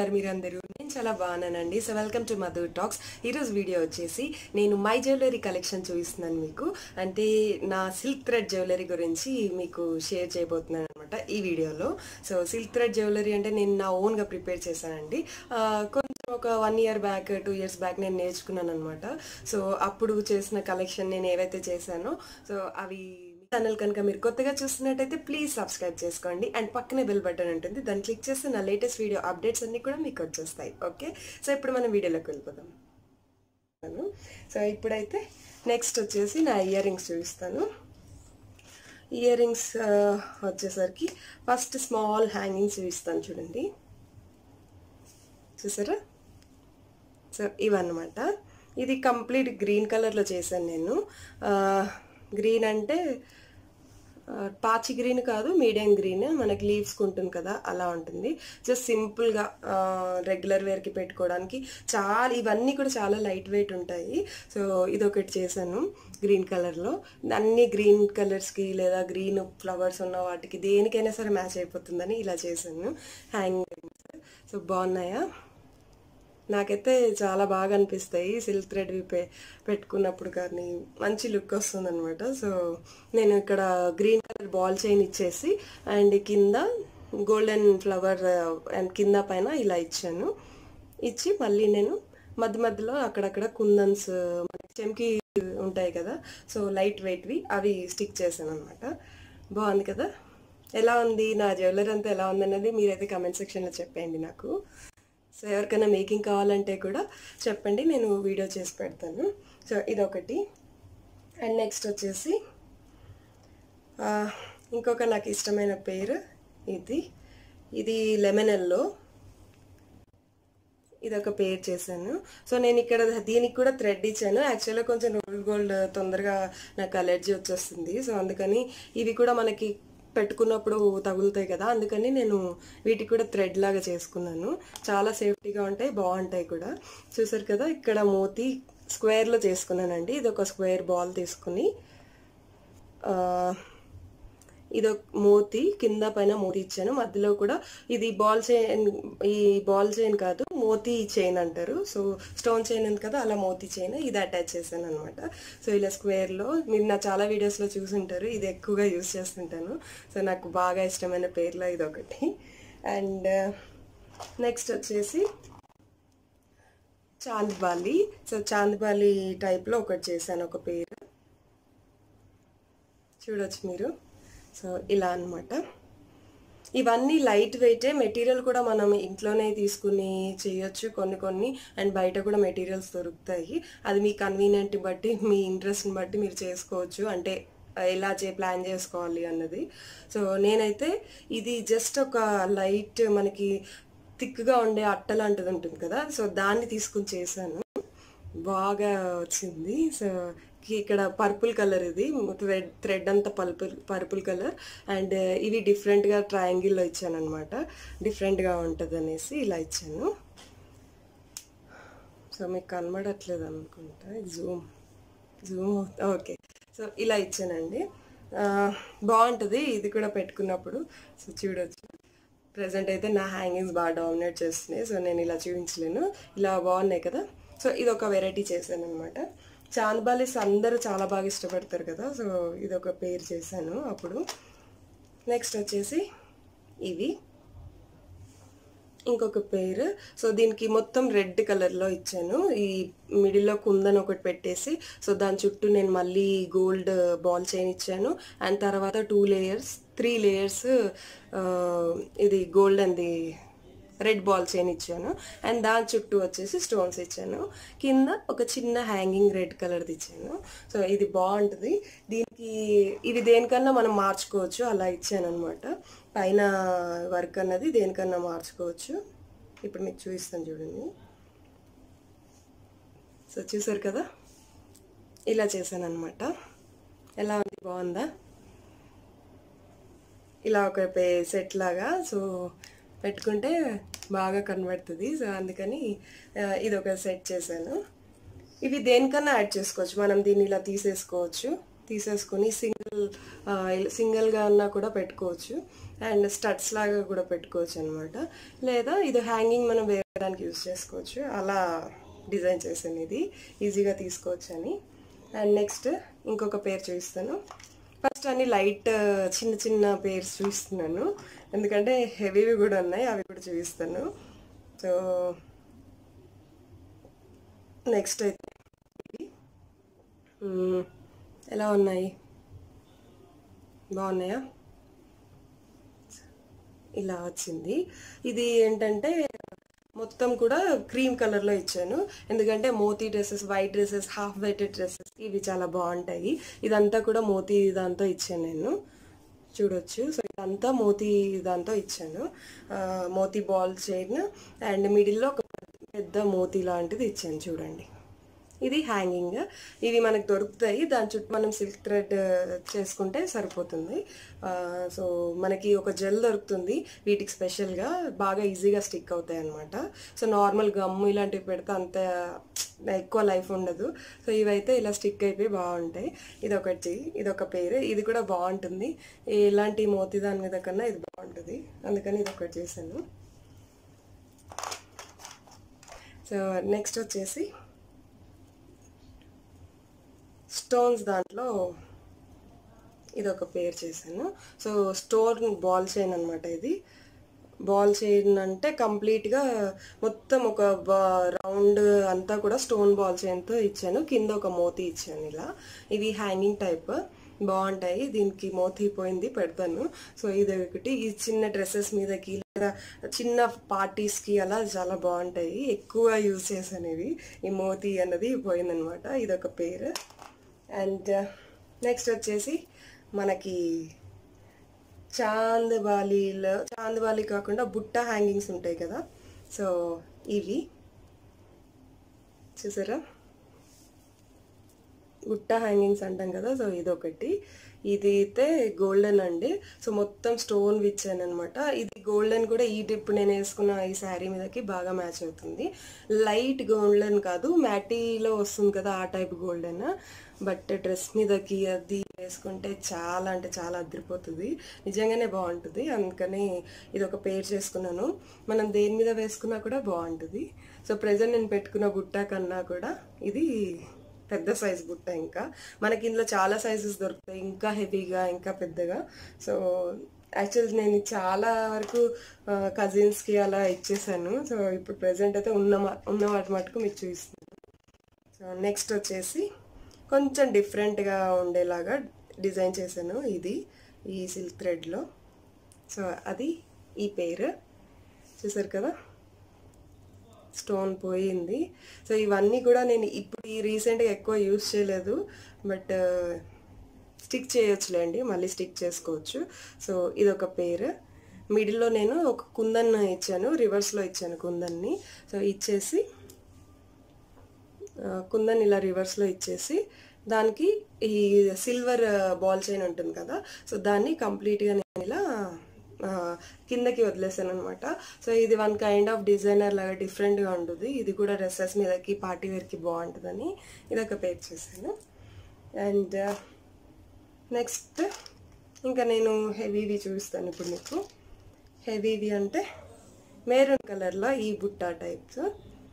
ఉన్నారు మీరందరూ నేను చాలా బాగున్నానండి so welcome to Madhur talks ఈరోజు వీడియో వచ్చేసి నేను మై జ్యువెలరీ కలెక్షన్ చూపిస్తున్నాను మీకు అంటే నా సిల్క్ థ్రెడ్ జ్యువెలరీ గురించి మీకు షేర్ చేయబోతున్నాను అనమాట ఈ వీడియోలో సో సిల్క్ థ్రెడ్ జ్యువెలరీ అంటే నేను నా ఓన్గా ప్రిపేర్ చేశానండి ఆ, కొంచెం ఒక one year back two years back నేను నేర్చుకున్నాను అనమాట సో అప్పుడు చేసిన కలెక్షన్ నేను ఏవైతే చేశానో సో అవి ఛానల్ కనుక మీరు కొత్తగా చూస్తున్నట్టయితే ప్లీజ్ సబ్స్క్రైబ్ చేసుకోండి అండ్ పక్కనే బెల్ బటన్ ఉంటుంది దాన్ని క్లిక్ చేస్తే నా లేటెస్ట్ వీడియో అప్డేట్స్ అన్ని కూడా మీకు వచ్చేస్తాయి ఓకే సో ఇప్పుడు మనం వీడియోలోకి వెళ్ళిపోదాం సో ఇప్పుడైతే నెక్స్ట్ వచ్చేసి నా ఇయర్ రింగ్స్ చూపిస్తాను ఇయర్ రింగ్స్ వచ్చేసరికి ఫస్ట్ స్మాల్ హ్యాంగింగ్స్ చూపిస్తాను చూడండి చూసారా సో ఇవన్నమాట ఇది కంప్లీట్ గ్రీన్ కలర్లో చేశాను నేను గ్రీన్ అంటే ఆ, పాచి గ్రీన్ కాదు మీడియం గ్రీన్ మనకి లీవ్స్ ఉంటుంది కదా అలా ఉంటుంది జస్ట్ సింపుల్గా రెగ్యులర్ వేర్కి పెట్టుకోవడానికి చాలా ఇవన్నీ కూడా చాలా లైట్ వెయిట్ ఉంటాయి సో ఇది ఒకటి చేశాను గ్రీన్ కలర్లో అన్ని గ్రీన్ కలర్స్కి లేదా గ్రీన్ ఫ్లవర్స్ ఉన్న వాటికి దేనికైనా సరే మ్యాచ్ అయిపోతుందని ఇలా చేశాను హ్యాంగింగ్ సో బాగున్నాయా నాకైతే చాలా బాగా అనిపిస్తాయి సిల్క్ థ్రెడ్వి పె పెట్టుకున్నప్పుడు కానీ మంచి లుక్ వస్తుంది అనమాట సో నేను ఇక్కడ గ్రీన్ కలర్ బాల్ చైన్ ఇచ్చేసి అండ్ కింద గోల్డెన్ ఫ్లవర్ అండ్ కింద పైన ఇలా ఇచ్చాను ఇచ్చి మళ్ళీ నేను మధ్య మధ్యలో అక్కడక్కడ కుందన్స్ మనకి చెంకి ఉంటాయి కదా సో లైట్ వెయిట్వి అవి స్టిక్ చేశాను అనమాట బాగుంది కదా ఎలా ఉంది నా జ్యువెలరీ అంతా ఎలా ఉందన్నది మీరైతే కమెంట్ సెక్షన్లో చెప్పండి నాకు సో ఎవరికైనా మేకింగ్ కావాలంటే కూడా చెప్పండి నేను వీడియో చేసి పెడతాను సో ఇదొకటి అండ్ నెక్స్ట్ వచ్చేసి ఆ, ఇంకొక నాకు ఇష్టమైన పేరు ఇది ఇది లెమన్ ఎల్లో ఇది ఒక పేర్ చేశాను సో నేను ఇక్కడ దీనికి కూడా థ్రెడ్ ఇచ్చాను యాక్చువల్గా కొంచెం రోల్ గోల్డ్ తొందరగా నాకు అలర్జీ వచ్చేస్తుంది సో అందుకని ఇవి కూడా మనకి పెట్టుకున్నప్పుడు తగులుతాయి కదా అందుకని నేను వీటికి కూడా థ్రెడ్ లాగా చేసుకున్నాను చాలా సేఫ్టీగా ఉంటాయి బాగుంటాయి కూడా చూసారు కదా ఇక్కడ మోతి స్క్వేర్లో చేసుకున్నానండి ఇది ఒక స్క్వేర్ బాల్ తీసుకుని ఆ, ఇది ఒక మోతి కింద పైన మోతి ఇచ్చాను మధ్యలో కూడా ఇది బాల్ చైన్ ఈ బాల్ చైన్ కాదు మోతి చైన్ అంటారు సో స్టోన్ చైన్ ఉంది కదా అలా మోతి చైన్ ఇది అటాచ్ చేశాను అనమాట సో ఇలా స్క్వేర్లో మీరు నా చాలా వీడియోస్లో చూసుంటారు ఇది ఎక్కువగా యూస్ చేస్తుంటాను సో నాకు బాగా ఇష్టమైన పేర్లో ఇది ఒకటి అండ్ నెక్స్ట్ వచ్చేసి చాంద్బాలి సో చాంద్బాలి టైప్లో ఒకటి చేశాను ఒక పేరు చూడొచ్చు మీరు సో ఇలా అన్నమాట ఇవన్నీ లైట్ వెయిటే మెటీరియల్ కూడా మనం ఇంట్లోనే తీసుకుని చేయొచ్చు కొన్ని కొన్ని అండ్ బయట కూడా మెటీరియల్స్ దొరుకుతాయి అది మీ కన్వీనియంట్ బట్టి మీ ఇంట్రెస్ట్ని బట్టి మీరు చేసుకోవచ్చు అంటే ఎలా చే ప్లాన్ చేసుకోవాలి అన్నది సో నేనైతే ఇది జస్ట్ ఒక లైట్ మనకి థిక్గా ఉండే అట్ట లాంటిది ఉంటుంది కదా సో దాన్ని తీసుకుని చేశాను బాగా వచ్చింది సో ఇక్కడ పర్పుల్ కలర్ ఇది థ్రెడ్ థ్రెడ్ అంతా పర్పుల్ పర్పుల్ కలర్ అండ్ ఇవి డిఫరెంట్గా ట్రయాంగిల్లో ఇచ్చాను అనమాట డిఫరెంట్గా ఉంటుంది అనేసి ఇలా ఇచ్చాను సో మీకు కనబడట్లేదు అనుకుంటా జూమ్ జూమ్ ఓకే సో ఇలా ఇచ్చానండి ఆ, బాగుంటుంది ఇది కూడా పెట్టుకున్నప్పుడు సో చూడొచ్చు ప్రజెంట్ అయితే నా హ్యాంగింగ్స్ బాగా డామినేట్ చేస్తున్నాయి సో నేను ఇలా చూపించలేను ఇలా బాగున్నాయి కదా సో ఇది ఒక వెరైటీ చేశాను అనమాట చాందబాలిస్ అందరూ చాలా బాగా ఇష్టపడతారు కదా సో ఇది ఒక పేరు చేశాను అప్పుడు నెక్స్ట్ వచ్చేసి ఇవి ఇంకొక పేరు సో దీనికి మొత్తం రెడ్ కలర్లో ఇచ్చాను ఈ మిడిల్లో కుందన్ ఒకటి పెట్టేసి సో దాని చుట్టూ నేను మళ్ళీ గోల్డ్ బాల్ చైన్ ఇచ్చాను అండ్ తర్వాత టూ లేయర్స్ త్రీ లేయర్స్ ఇది గోల్డ్ అంది రెడ్ బాల్ చైన్ ఇచ్చాను అండ్ దాని చుట్టూ వచ్చేసి స్టోన్స్ ఇచ్చాను కింద ఒక చిన్న హ్యాంగింగ్ రెడ్ కలర్ది ఇచ్చాను సో ఇది బాగుంటుంది దీనికి ఇది దేనికన్నా మనం మార్చుకోవచ్చు అలా ఇచ్చాను అనమాట పైన వర్క్ అన్నది దేనికన్నా మార్చుకోవచ్చు ఇప్పుడు మీకు చూపిస్తాను చూడండి సో చూసారు కదా ఇలా చేశాను అనమాట ఎలా ఉంది బాగుందా ఇలా ఒక పే సెట్ లాగా సో పెట్టుకుంటే బాగా కనబడుతుంది సో అందుకని ఆ, ఇది ఒక సెట్ చేశాను ఇవి దేనికన్నా యాడ్ చేసుకోవచ్చు మనం దీన్ని ఇలా తీసేసుకోవచ్చు తీసేసుకొని సింగిల్ సింగిల్గా అన్నా కూడా పెట్టుకోవచ్చు అండ్ స్టడ్స్ లాగా కూడా పెట్టుకోవచ్చు అనమాట లేదా ఇది హ్యాంగింగ్ మనం వేయడానికి యూజ్ చేసుకోవచ్చు అలా డిజైన్ చేసాను ఇది ఈజీగా తీసుకోవచ్చు అని అండ్ నెక్స్ట్ ఇంకొక పేరు చూపిస్తాను ఫస్ట్ అన్ని లైట్ చిన్న చిన్న పేర్స్ చూపిస్తున్నాను ఎందుకంటే హెవీవి కూడా ఉన్నాయి అవి కూడా చూపిస్తాను సో నెక్స్ట్ అయితే ఇవి. మ్మ్. ఎలా ఉన్నాయి బాగున్నాయా ఇలా వచ్చింది ఇది ఏంటంటే మొత్తం కూడా క్రీమ్ కలర్లో ఇచ్చాను ఎందుకంటే మోతీ dresses white dresses half whited dresses ఇవి చాలా బాగుంటాయి ఇదంతా కూడా మోతీ దాంతో ఇచ్చాను నేను చూడొచ్చు సో ఇదంతా మోతీ దాంతో ఇచ్చాను ఆ, మోతీ బాల్ చైన్ అండ్ మిడిల్లో ఒక పెద్ద మోతీ లాంటిది ఇచ్చాను చూడండి ఇది హ్యాంగింగ్ ఇవి మనకు దొరుకుతాయి దాని చుట్టూ మనం సిల్క్ థ్రెడ్ చేసుకుంటే సరిపోతుంది ఆ, సో మనకి ఒక జెల్ దొరుకుతుంది వీటికి స్పెషల్గా బాగా ఈజీగా స్టిక్ అవుతాయి అనమాట సో నార్మల్ గమ్ ఇలాంటివి పెడితే అంత ఎక్కువ లైఫ్ ఉండదు సో ఇవైతే ఇలా స్టిక్ అయిపోయి బాగుంటాయి ఇది ఒకటి ఇది ఒక పేరు ఇది కూడా బాగుంటుంది ఇలాంటి మోతీ దాని మీద కన్నా ఇది బాగుంటుంది అందుకని ఇది ఒకటి చేశాను సో నెక్స్ట్ వచ్చేసి స్టోన్స్ దాంట్లో ఇది ఒక పేర్ చేశాను సో స్టోన్ బాల్ చైన్ అనమాట ఇది బాల్ చైన్ అంటే కంప్లీట్గా మొత్తం ఒక రౌండ్ అంతా కూడా స్టోన్ బాల్ చైన్తో ఇచ్చాను కింద ఒక మోతీ ఇచ్చాను ఇలా ఇవి హ్యాంగింగ్ టైప్ బాగుంటాయి దీనికి మోతీ పోయింది పెడతాను సో ఇది ఒకటి ఈ చిన్న డ్రెస్సెస్ మీదకి లేదా చిన్న పార్టీస్కి అలా చాలా బాగుంటాయి ఎక్కువ యూజ్ చేశాను ఇవి ఈ మోతీ అన్నది పోయిందనమాట ఇది ఒక పేరు అండ్ నెక్స్ట్ వచ్చేసి మనకి చాందబాలీలో చాందబాలి కాకుండా బుట్ట హ్యాంగింగ్స్ ఉంటాయి కదా సో ఇవి చూసారా బుట్ట హ్యాంగింగ్స్ అంటాం కదా సో ఇదొకటి ఇది అయితే గోల్డెన్ అండి సో మొత్తం స్టోన్ ఇచ్చాను అనమాట ఇది గోల్డెన్ కూడా ఈ ఇప్పుడు నేను వేసుకున్న ఈ శారీ మీదకి బాగా మ్యాచ్ అవుతుంది లైట్ గోల్డెన్ కాదు మ్యాటీలో వస్తుంది కదా ఆ టైప్ గోల్డెన్ బట్ డ్రెస్ మీదకి అది వేసుకుంటే చాలా అంటే చాలా అదిరిపోతుంది నిజంగానే బాగుంటుంది అందుకని ఇది ఒక పేర్ చేసుకున్నాను మనం దేని మీద వేసుకున్నా కూడా బాగుంటుంది సో ప్రజెంట్ నేను పెట్టుకున్న బుట్ట కన్నా కూడా ఇది పెద్ద సైజ్ బుట్ట ఇంకా మనకి ఇందులో చాలా సైజెస్ దొరుకుతాయి ఇంకా హెవీగా ఇంకా పెద్దగా సో యాక్చువల్ నేను చాలా వరకు కజిన్స్కి అలా ఇచ్చేసాను సో ఇప్పుడు ప్రజెంట్ అయితే ఉన్న మా- ఉన్న వాటి మటుకు మీకు చూపిస్తున్నాను సో నెక్స్ట్ వచ్చేసి కొంచెం డిఫరెంట్గా ఉండేలాగా డిజైన్ చేశాను ఇది ఈ సిల్క్ థ్రెడ్లో సో అది ఈ పేరు చూసారు కదా స్టోన్ పోయింది సో ఇవన్నీ కూడా నేను ఇప్పుడు ఈ రీసెంట్గా ఎక్కువ యూస్ చేయలేదు బట్ స్టిక్ చేయొచ్చులేండి మళ్ళీ స్టిక్ చేసుకోవచ్చు సో ఇది ఒక పేరు మిడిల్లో నేను ఒక కుందన్ ఇచ్చాను రివర్స్లో ఇచ్చాను కుందన్ని సో ఇచ్చేసి ఆ, కుందన్ ఇలా రివర్స్లో ఇచ్చేసి దానికి ఈ సిల్వర్ బాల్ చైన్ ఉంటుంది కదా సో దాన్ని కంప్లీట్గా నేను ఇలా ఆ, కిందకి వదిలేసాను అనమాట సో ఇది వన్ కైండ్ ఆఫ్ డిజైనర్ లాగా డిఫరెంట్గా ఉంటుంది ఇది కూడా డ్రెస్సెస్ మీదకి పార్టీ వేర్కి బాగుంటుందని ఇది ఒక పేర్ చేశాను అండ్ నెక్స్ట్ ఇంకా నేను హెవీవి చూపిస్తాను ఇప్పుడు మీకు హెవీవి అంటే మెరూన్ కలర్లో ఈ బుట్ట టైప్స్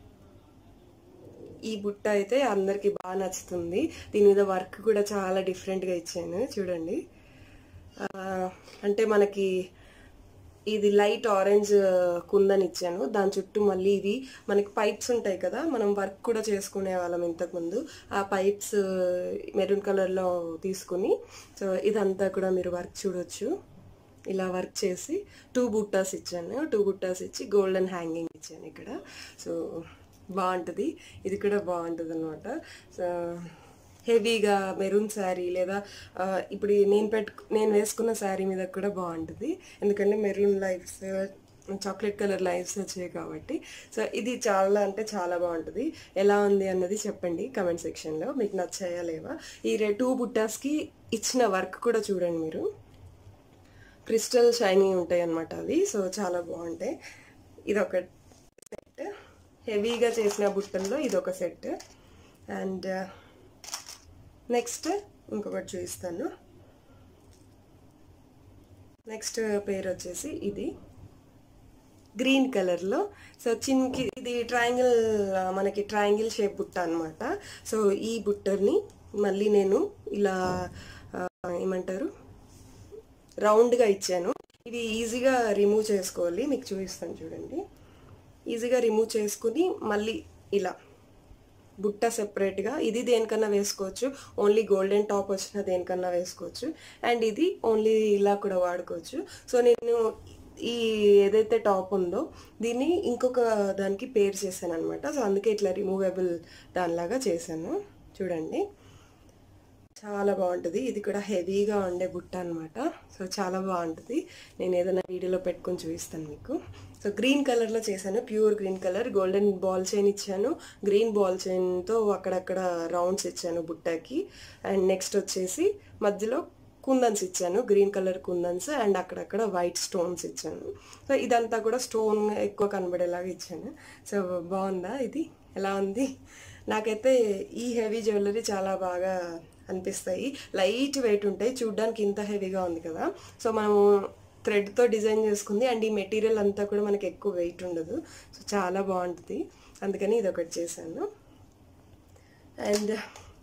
ఈ బుట్ట అయితే అందరికి బాగా నచ్చుతుంది దీని మీద వర్క్ కూడా చాలా డిఫరెంట్గా ఇచ్చాను చూడండి ఆ, అంటే మనకి ఇది లైట్ ఆరెంజ్ కుందని ఇచ్చాను దాని చుట్టూ మళ్ళీ ఇవి మనకి పైప్స్ ఉంటాయి కదా మనం వర్క్ కూడా చేసుకునే వాళ్ళం ఇంతకుముందు ఆ పైప్స్ మెరూన్ కలర్లో తీసుకుని సో ఇదంతా కూడా మీరు వర్క్ చూడొచ్చు ఇలా వర్క్ చేసి టూ బుట్టాస్ ఇచ్చాను టూ బుట్టాస్ ఇచ్చి గోల్డెన్ హ్యాంగింగ్ ఇచ్చాను ఇక్కడ సో బాగుంటుంది ఇది కూడా బాగుంటుంది అనమాట సో హెవీగా మెరూన్ శారీ లేదా ఆ, ఇప్పుడు నేను పెట్టు నేను వేసుకున్న శారీ మీద కూడా బాగుంటుంది ఎందుకంటే maroon lifes chocolate colour lifes వచ్చాయి కాబట్టి సో ఇది చాలా అంటే చాలా బాగుంటుంది ఎలా ఉంది అన్నది చెప్పండి కమెంట్ సెక్షన్లో మీకు నచ్చాయా లేవా ఈ రే టూ బుట్టాస్కి ఇచ్చిన వర్క్ కూడా చూడండి మీరు క్రిస్టల్ షైనీ ఉంటాయి అన్నమాట అవి సో చాలా బాగుంటాయి ఇది ఒక సెట్ హెవీగా చేసిన బుట్టల్లో ఇది ఒక సెట్ అండ్ నెక్స్ట్ ఇంకొకటి చూపిస్తాను నెక్స్ట్ పేరు వచ్చేసి ఇది గ్రీన్ కలర్లో సో చిన్కి ఇది ట్రయాంగిల్ మనకి ట్రయాంగిల్ షేప్ బుట్ట అనమాట సో ఈ బుట్టని మళ్ళీ నేను ఇలా ఆ, ఏమంటారు రౌండ్గా ఇచ్చాను ఇది ఈజీగా రిమూవ్ చేసుకోవాలి మీకు చూపిస్తాను చూడండి ఈజీగా రిమూవ్ చేసుకుని మళ్ళీ ఇలా బుట్ట సెపరేట్గా ఇది దేనికన్నా వేసుకోవచ్చు ఓన్లీ గోల్డెన్ టాప్ వచ్చిన దేనికన్నా వేసుకోవచ్చు అండ్ ఇది ఓన్లీ ఇలా కూడా వాడుకోవచ్చు సో నేను ఈ ఏదైతే టాప్ ఉందో దీన్ని ఇంకొక దానికి పేర్ చేశాను అనమాట సో అందుకే ఇట్లా రిమూవబుల్ దానిలాగా చేశాను చూడండి చాలా బాగుంటుంది ఇది కూడా హెవీగా ఉండే బుట్ట అనమాట సో చాలా బాగుంటుంది నేను ఏదైనా వీడియోలో పెట్టుకొని చూపిస్తాను మీకు సో గ్రీన్ కలర్లో చేశాను pure green colour golden ball chain ఇచ్చాను గ్రీన్ బాల్ చైన్తో అక్కడక్కడ రౌండ్స్ ఇచ్చాను బుట్టకి అండ్ నెక్స్ట్ వచ్చేసి మధ్యలో కుందన్స్ ఇచ్చాను గ్రీన్ కలర్ కుందన్స్ అండ్ అక్కడక్కడ వైట్ స్టోన్స్ ఇచ్చాను సో ఇదంతా కూడా స్టోన్ ఎక్కువ కనబడేలాగా ఇచ్చాను సో బాగుందా ఇది ఎలా ఉంది నాకైతే ఈ హెవీ జ్యువెలరీ చాలా బాగా అనిపిస్తాయి లైట్ వెయిట్ ఉంటాయి చూడ్డానికి ఇంత హెవీగా ఉంది కదా సో మనము థ్రెడ్తో డిజైన్ చేసుకుంది అండ్ ఈ మెటీరియల్ అంతా కూడా మనకి ఎక్కువ వెయిట్ ఉండదు సో చాలా బాగుంటుంది అందుకని ఇది ఒకటి చేశాను అండ్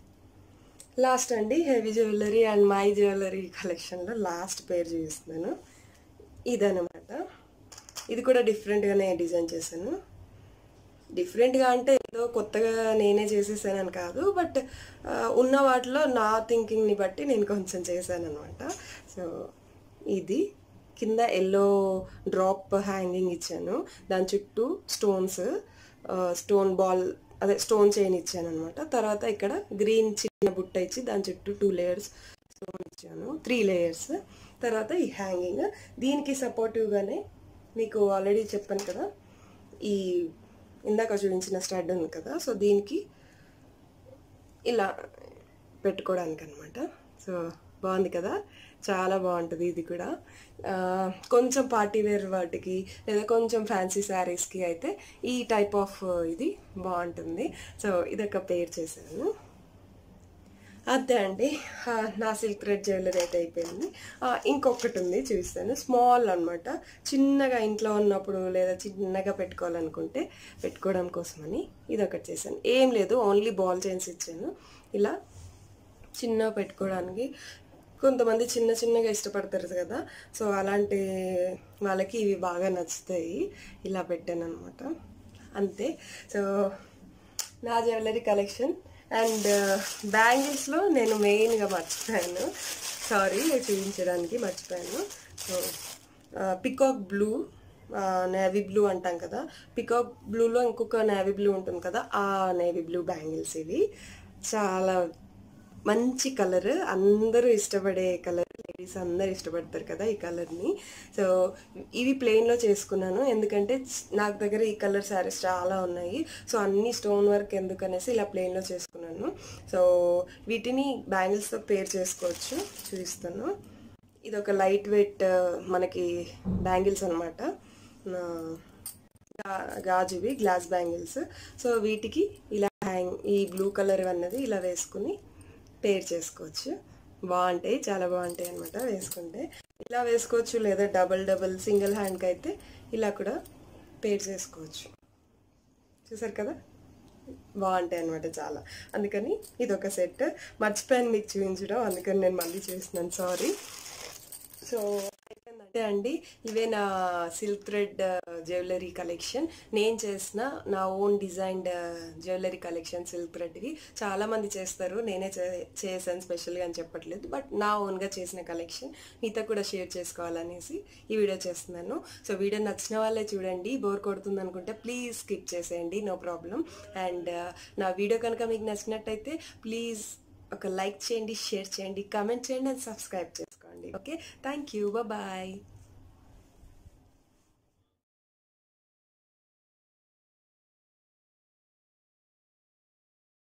లాస్ట్ అండి heavy jewellery and my jewellery కలెక్షన్లో లాస్ట్ పేరు చూపిస్తున్నాను ఇదనమాట ఇది కూడా డిఫరెంట్గానే డిజైన్ చేశాను డిఫరెంట్గా అంటే ఏదో కొత్తగా నేనే చేసేసానని కాదు బట్ ఉన్న వాటిలో నా థింకింగ్ని బట్టి నేను కొంచెం చేశాను అనమాట సో ఇది కింద ఎల్లో డ్రాప్ హ్యాంగింగ్ ఇచ్చాను దాని చుట్టూ స్టోన్స్ స్టోన్ బాల్ అదే స్టోన్ చైన్ ఇచ్చాను అనమాట తర్వాత ఇక్కడ గ్రీన్ చిన్న బుట్ట ఇచ్చి దాని చుట్టూ టూ లేయర్స్ స్టోన్ ఇచ్చాను త్రీ లేయర్స్ తర్వాత ఈ హ్యాంగింగ్ దీనికి సపోర్టివ్గానే మీకు ఆల్రెడీ చెప్పాను కదా ఈ ఇందాక చూపించిన స్టడ్ ఉంది కదా సో దీనికి ఇలా పెట్టుకోవడానికి అనమాట సో బాగుంది కదా చాలా బాగుంటుంది ఇది కూడా ఆ, కొంచెం పార్టీ వేర్ వాటికి లేదా కొంచెం ఫ్యాన్సీ శారీస్కి అయితే ఈ టైప్ ఆఫ్ ఇది బాగుంటుంది సో ఇదొక పేర్ చేశాను అంతే అండి ఆ, నా సిల్క్ థ్రెడ్ జ్యువెలరీ అయితే అయిపోయింది ఆ, ఇంకొకటి ఉంది చూపిస్తాను స్మాల్ అన్నమాట చిన్నగా ఇంట్లో ఉన్నప్పుడు లేదా చిన్నగా పెట్టుకోవాలనుకుంటే పెట్టుకోవడం కోసమని ఇది ఒకటి చేశాను ఏం లేదు ఓన్లీ బాల్ చైన్స్ ఇచ్చాను ఇలా చిన్న పెట్టుకోవడానికి కొంతమంది చిన్న చిన్నగా ఇష్టపడతారు కదా సో అలాంటి వాళ్ళకి ఇవి బాగా నచ్చుతాయి ఇలా పెట్టాను అనమాట అంతే సో నా జ్యువెలరీ కలెక్షన్ అండ్ బ్యాంగిల్స్లో నేను మెయిన్గా మర్చిపోయాను సారీ చూపించడానికి మర్చిపోయాను so peacock blue navy blue అంటాం కదా పికాక్ బ్లూలో ఇంకొక నేవీ బ్లూ ఉంటుంది కదా ఆ నేవీ బ్లూ బ్యాంగిల్స్ ఇవి చాలా మంచి కలర్ అందరూ ఇష్టపడే కలర్ లేడీస్ అందరూ ఇష్టపడతారు కదా ఈ కలర్ని సో ఇవి ప్లెయిన్లో చేసుకున్నాను ఎందుకంటే నాకు దగ్గర ఈ కలర్ శారీస్ చాలా ఉన్నాయి సో అన్ని స్టోన్ వర్క్ ఎందుకనేసి ఇలా ప్లెయిన్లో చేసుకున్నాను సో వీటిని బ్యాంగిల్స్తో పేర్ చేసుకోవచ్చు చూపిస్తాను ఇది ఒక లైట్ వెయిట్ మనకి బ్యాంగిల్స్ అనమాట గాజువి గ్లాస్ బ్యాంగిల్స్ సో వీటికి ఇలా హ్యాంగ్ ఈ బ్లూ కలర్ అన్నది ఇలా వేసుకుని పేర్ చేసుకోవచ్చు బాగుంటాయి చాలా బాగుంటాయి అనమాట వేసుకుంటే ఇలా వేసుకోవచ్చు లేదా డబల్ డబల్ సింగిల్ హ్యాండ్కి అయితే ఇలా కూడా పేర్ చేసుకోవచ్చు చూసారు కదా బాగుంటాయి అనమాట చాలా అందుకని ఇది ఒక సెట్ మర్చిపోయాను మీకు చూపించడం అందుకని నేను మళ్ళీ చూస్తున్నాను సారీ సో అయిపోయిందంటే అండి ఇవే నా సిల్క్ థ్రెడ్ జ్యువెలరీ కలెక్షన్ నేను చేసిన నా own designed jewellery collection silk థ్రెడ్వి చాలా మంది చేస్తారు నేనే చే- చేశాను స్పెషల్గా అని చెప్పట్లేదు బట్ నా ఓన్గా చేసిన కలెక్షన్ మీతో కూడా షేర్ చేసుకోవాలనేసి ఈ వీడియో చేస్తున్నాను సో వీడియో నచ్చిన వాళ్ళే చూడండి బోర్ కొడుతుంది అనుకుంటే ప్లీజ్ స్కిప్ చేసేయండి నో ప్రాబ్లం అండ్ నా వీడియో కనుక మీకు నచ్చినట్టయితే ప్లీజ్ ఒక లైక్ చేయండి షేర్ చేయండి కామెంట్ చేయండి అండ్ సబ్స్క్రైబ్ చేసుకోండి ఓకే థ్యాంక్ యూ బాయ్